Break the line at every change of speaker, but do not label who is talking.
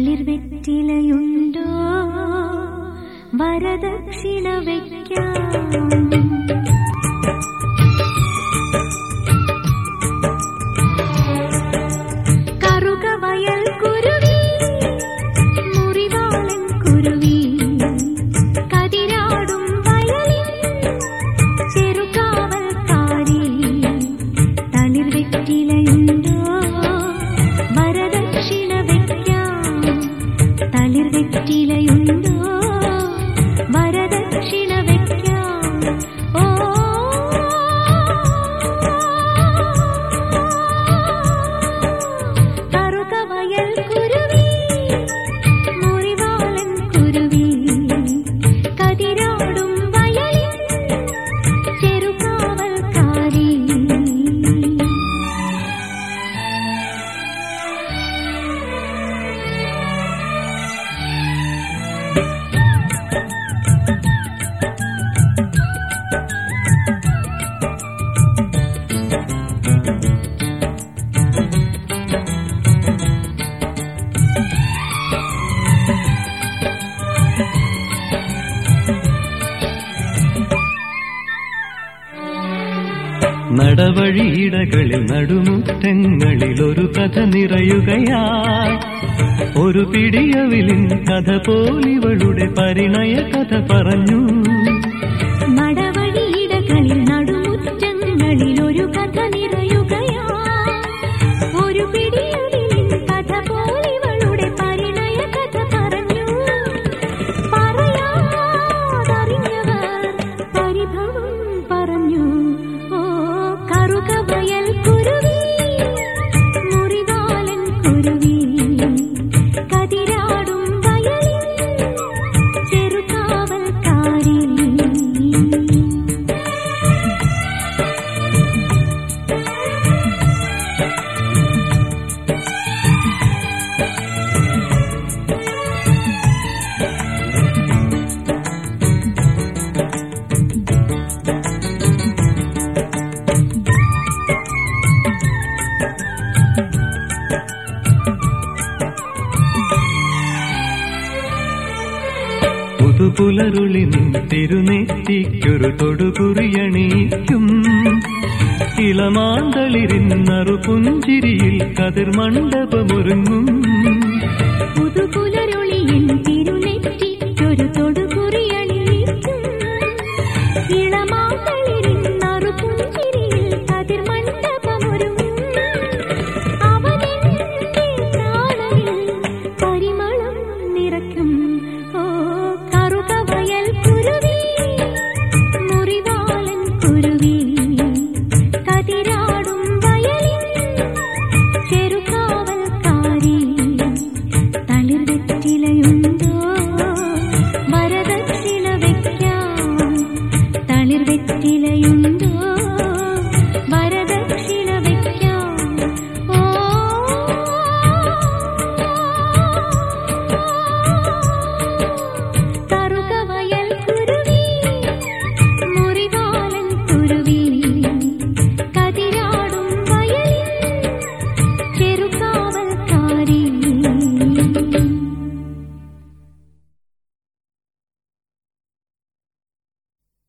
തളിർ വെറ്റിലയുണ്ടോ വരദക്ഷിണ വയ്ക്കാം കറുക വയൽ കുരുവി മുറിവാളൻ കുരുവി കതിരാടും വയലിൽ ചെറുകാവൽക്കാരി തളിർ വെറ്റിലയുണ്ടോ വരദക്ഷിണ വയ്ക്കാം തളിർ വെറ്റിലയുണ്ടോ വരദക്ഷിണ വയ്ക്കാം ഓ കറുക വയൽ കുരുവി മുറിവാളൻ കുരുവി കതിരാടും വയലിൽ ചെറുകാവൽക്കാരി
നടവഴിയിടകളിൽ നടുമുറ്റങ്ങളിൽ ഒരു കഥ നിറയുകയായി ഒരു പിടിയവിലിൻ കഥ പോലിവളുടെ പരിണയ കഥ പറഞ്ഞു
നടവഴിയിടകളിൽ നടുമുറ്റങ്ങളിൽ ഒരു കഥ നിറയുകയാ ഒരു പിടിയതിലിൻ കഥ പോലിവളുടെ പരിണയ കഥ പറഞ്ഞു പറയാതറിഞ്ഞവർ പരിഭവം പറഞ്ഞു ഓ കറുക വയൽ കുരുവി മുറിവാലൻ കുരുവി കതിരാടും വയലിൽ ചെറുകാവൽക്കാരി
പുതുപുലരുളിൻ തിരുനെറ്റിക്കൊരു തൊടുകുറിയണിയിക്കും ഇളമാന്തളിരിൻ നറുപുഞ്ചിരിയിൽ കതിർമണ്ഡപമൊരുങ്ങും
പുതു